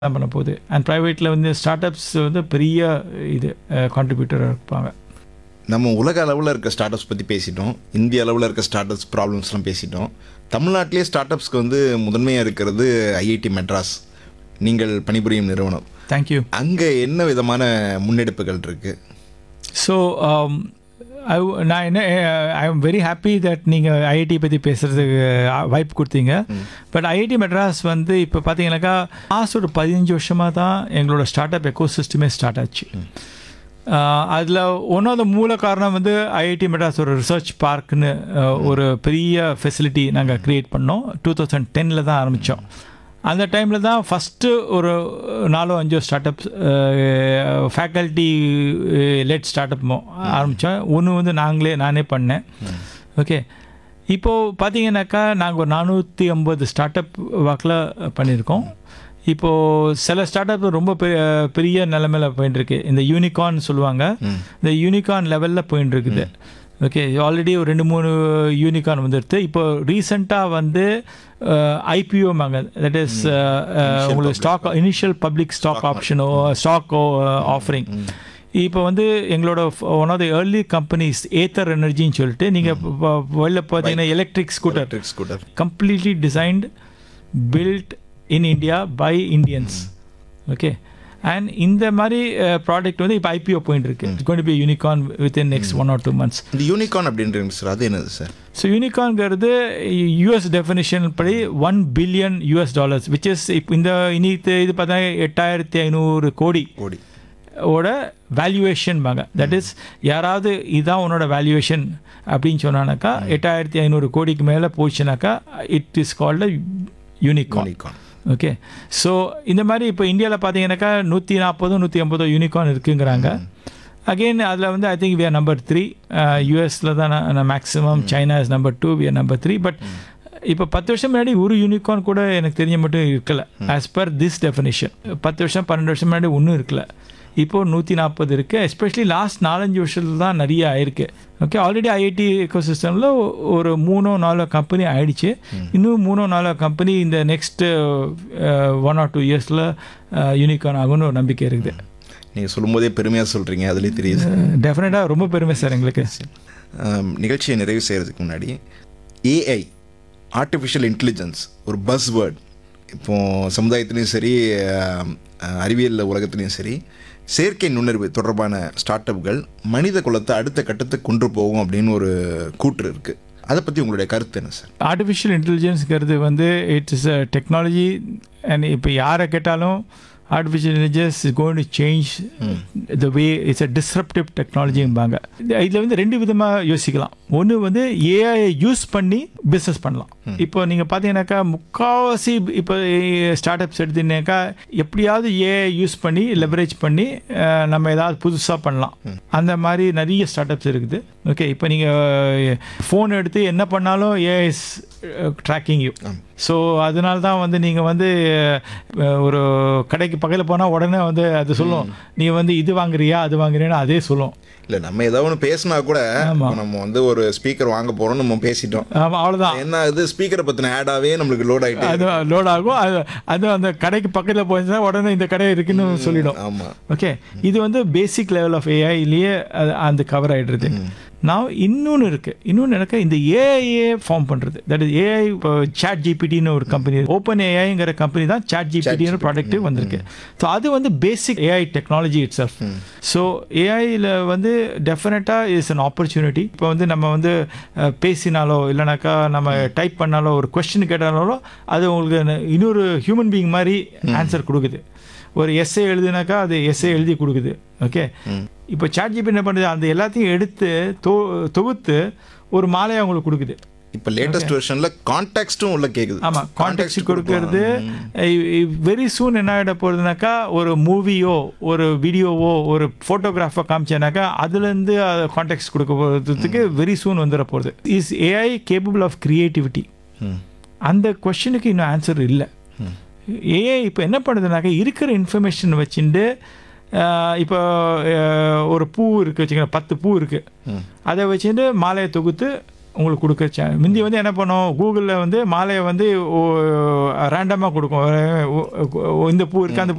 தான் பண்ண போகுது அண்ட் ப்ரைவேட்டில் வந்து ஸ்டார்ட் அப்ஸ் வந்து பெரிய இது கான்ட்ரிபியூட்டராக இருப்பாங்க நம்ம உலக அளவில் இருக்க ஸ்டார்ட் அப்ஸ் பற்றி பேசிட்டோம் இந்திய அளவில் இருக்க ஸ்டார்ட் அப்ஸ் ப்ராப்ளம்ஸ்லாம் பேசிட்டோம் தமிழ்நாட்டிலே ஸ்டார்ட் அப்ஸ்க்கு வந்து முதன்மையாக இருக்கிறது ஐஐடி மெட்ராஸ் நீங்கள் பணிபுரியும் நிறுவனம் தேங்க்யூ அங்கே என்ன விதமான முன்னெடுப்புகள் இருக்குது ஸோ ஐ நான் என்ன I am very happy that நீங்கள் ஐஐடி பற்றி பேசுகிறதுக்கு வாய்ப்பு கொடுத்தீங்க பட் ஐஐடி மெட்ராஸ் வந்து இப்போ பார்த்தீங்கன்னாக்கா லாஸ்ட் ஒரு பதினஞ்சு வருஷமாக தான் எங்களோட ஸ்டார்ட் அப் எக்கோ சிஸ்டமே ஸ்டார்ட் ஆச்சு அதில் ஒன் ஆஃப் த மூல காரணம் வந்து ஐஐடி மெட்ராஸ் ஒரு ரிசர்ச் பார்க்னு ஒரு பெரிய ஃபெசிலிட்டி நாங்கள் க்ரியேட் பண்ணோம் டூ தௌசண்ட் டெனில் தான் ஆரம்பித்தோம் அந்த டைமில் தான் ஃபஸ்ட்டு ஒரு நாலோ அஞ்சோ start up faculty led start up ஆரம்பித்தோம் ஒன்று வந்து நாங்களே நானே பண்ணேன் ஓகே இப்போது பார்த்தீங்கன்னாக்கா நாங்கள் ஒரு நானூற்றி ஐம்பது ஸ்டார்ட் அப் வாக்கில் பண்ணியிருக்கோம் இப்போது சில ஸ்டார்ட் அப் ரொம்ப பெரிய பெரிய நிலமையில் போயிட்டுருக்கு இந்த யூனிகார்ன் சொல்லுவாங்க இந்த யூனிகார்ன் லெவலில் போயிட்டு இருக்குது ஓகே ஆல்ரெடி ஒரு ரெண்டு மூணு யூனிகார்ன் வந்துடுது இப்போ ரீசெண்டாக வந்து ஐபிஓமாங்க தட் இஸ் உங்களுக்கு ஸ்டாக் இனிஷியல் பப்ளிக் ஸ்டாக் ஆப்ஷனோ ஸ்டாக் ஆஃபரிங் இப்போ வந்து எங்களோட one of the early companies Ather எனர்ஜின்னு சொல்லிட்டு நீங்கள் வெளில பார்த்தீங்கன்னா electric scooter electric scooter completely designed built in India by Indians okay and இந்த மாதிரி ப்ராடக்ட் வந்து இப்போ ஐபிஓ போயிட்டு இருக்கு it's going be unicorn within next one or two months இந்த யூனிகார்ன் அப்படின்றீங்க சார் அது என்னது சார் ஸோ யூனிகார்ன்ங்கிறது யூஎஸ் டெஃபினேஷன் படி one billion US dollars which is இப்போ இந்த இனி இது பார்த்தா எட்டாயிரத்தி ஐநூறு கோடி கோடி ஓட வேல்யூவேஷன் பாங்க தட் இஸ் யாராவது இதுதான் உன்னோட வேல்யூவேஷன் அப்படின்னு சொன்னானாக்கா எட்டாயிரத்தி ஐநூறு கோடிக்கு மேலே போச்சுனாக்கா it is called unicorn unicorn okay so இந்த மாதிரி இப்போ இந்தியாவில் பார்த்தீங்கன்னாக்கா நூற்றி நாற்பதோ நூற்றி ஐம்பதோ யூனிகார்ன் இருக்குங்கிறாங்க அகெயின் அதில் வந்து I think we are number three யூஎஸில் தான் maximum China is number two we are number three but இப்போ பத்து வருஷம் முன்னாடி ஒரு யூனிகார்ன் கூட எனக்கு தெரிஞ்ச மட்டும் இருக்கல ஆஸ் பர் திஸ் டெஃபினேஷன் பத்து வருஷம் பன்னெண்டு வருஷம் முன்னாடி ஒன்றும் இருக்கல இப்போது நூற்றி நாற்பது இருக்குது எஸ்பெஷலி லாஸ்ட் நாலஞ்சு வருஷத்தில் தான் நிறைய ஆயிருக்கு ஓகே ஆல்ரெடி ஐஐடி எக்கோ சிஸ்டமில் ஒரு மூணோ நாலோ கம்பெனி ஆயிடுச்சு இன்னும் மூணோ நாலோ கம்பெனி இந்த நெக்ஸ்ட் ஒன் ஆர் டூ இயர்ஸில் யூனிகார்ன் ஆகும்னு ஒரு நம்பிக்கை இருக்குது நீங்கள் சொல்லும்போதே பெருமையாக சொல்கிறீங்க அதுலேயே தெரியுது டெஃபினட்டாக ரொம்ப பெருமை சார் எங்களுக்கு ஆம், நிகழ்ச்சியை நிறைவு செய்கிறதுக்கு முன்னாடி ஏஐ ஆர்டிஃபிஷியல் இன்டெலிஜென்ஸ் ஒரு பஸ் வேர்ட் இப்போ சமுதாயத்துலேயும் சரி ஆம், அறிவியல் உலகத்துலேயும் சரி செயற்கை நுண்ணறிவு தொடர்பான ஸ்டார்ட் அப்கள் மனித குலத்தை அடுத்த கட்டத்துக்கு கொண்டு போகும் அப்படின்னு ஒரு கூற்று இருக்குது அதை பற்றி உங்களுடைய கருத்து என்ன சார் ஆர்டிஃபிஷியல் இன்டெலிஜென்ஸ்ங்கிறது வந்து it's is a technology and இப்போ யாரை கேட்டாலும் artificial intelligence is going to change the way it's a disruptive டெக்னாலஜிம்பாங்க இதில் வந்து ரெண்டு விதமாக யோசிக்கலாம் ஒன்று வந்து ஏஐ யூஸ் பண்ணி பிஸ்னஸ் பண்ணலாம் இப்போ நீங்கள் பார்த்தீங்கன்னாக்கா முக்கால்வாசி இப்போ ஸ்டார்ட் அப்ஸ் எடுத்தீங்கன்னாக்கா எப்படியாவது ஏஐ யூஸ் பண்ணி லெவரேஜ் பண்ணி அஹ், நம்ம ஏதாவது புதுசாக பண்ணலாம் அந்த மாதிரி நிறைய ஸ்டார்ட் அப்ஸ் இருக்குது ஓகே இப்போ நீங்கள் ஃபோன் எடுத்து என்ன பண்ணாலும் ஏஐ ட்ராக்கிங் யூ ஸோ அதனால தான் வந்து நீங்கள் வந்து அஹ், ஒரு கடைக்கு பக்கத்தில் போனால் உடனே வந்து அது சொல்லும் நீ வந்து இது வாங்குறியா அது வாங்குறியான்னு அதே சொல்லும் இல்லை நம்ம ஏதாவது ஒன்று பேசினா கூட ஆமா. இப்போ நம்ம வந்து ஒரு ஸ்பீக்கர் வாங்க போகிறோம்னு நம்ம பேசிட்டோம் ஆமாம் அவ்வளோதான் என்ன இது ஸ்பீக்கரை பற்றின ஆடாவே நம்மளுக்கு லோட் ஆகிட்டு அது லோட் ஆகும் அது அது அந்த கடைக்கு பக்கத்தில் போச்சுன்னா உடனே இந்த கடை இருக்குன்னு சொல்லிடும் ஆமாம் ஓகே இது வந்து பேசிக் லெவல் ஆஃப் ஏஐலேயே அந்த கவர் ஆகிடுறது நான் இன்னொன்று இருக்குது இன்னொன்று எனக்கு இந்த ஏஐஏ ஃபார்ம் பண்ணுறது தட் இஸ் ஏஐ சாட் ஜிபிடின்னு ஒரு கம்பெனி ஓப்பன் ஏஐங்கிற கம்பெனி தான் சாட் ஜிபிடின்னு ப்ராடக்ட் வந்திருக்கு ஸோ அது வந்து basic AI technology itself so ஏஐயில் வந்து டெஃபினட்டாக இஸ் அன் ஆப்பர்ச்சுனிட்டி இப்போ வந்து நம்ம வந்து அஹ், பேசினாலோ இல்லைனாக்கா நம்ம டைப் பண்ணாலோ ஒரு கொஸ்டின் கேட்டாலோ அது உங்களுக்கு இன்னொரு ஹியூமன் பீயிங் மாதிரி ஆன்சர் கொடுக்குது ஒரு எஸ்ஏ எழுதுனாக்கா அது எஸ்ஏ எழுதி கொடுக்குது ஓகே இப்போ சாட் ஜிபி என்ன பண்ணுது அந்த எல்லாத்தையும் எடுத்து தொ தொகுத்து ஒரு மாலையை அவங்களுக்கு கொடுக்குது இப்போ லேட்டஸ்ட் வெர்ஷனில் கான்டாக்ட்டும் உள்ள கேட்குது ஆமாம் கான்டெக்ட் கொடுக்கறது வெரி சூன் என்ன ஆகிட போகிறதுனாக்கா ஒரு மூவியோ ஒரு வீடியோவோ ஒரு ஃபோட்டோகிராஃபோ காமிச்சேனாக்கா அதுலேருந்து கான்டெக்ட் கொடுக்க போகிறதுக்கு வெரி சூன் வந்துட போகிறது is AI capable of creativity அந்த கொஷனுக்கு இன்னும் ஆன்சர் இல்லை ஏஐ இப்போ என்ன பண்ணுதுனாக்கா இருக்கிற இன்ஃபர்மேஷன் வச்சுட்டு இப்போ அஹ், ஒரு பூ இருக்குது வச்சுக்கோங்க பத்து பூ இருக்குது அதை வச்சுட்டு மாலையை தொகுத்து உங்களுக்கு கொடுக்க சே- முந்தி வந்து என்ன பண்ணோம் கூகுளில் வந்து மாலையை வந்து ரேண்டமாக கொடுக்கும் ஒ- ஒ- இந்த பூ இருக்குது அந்த பூ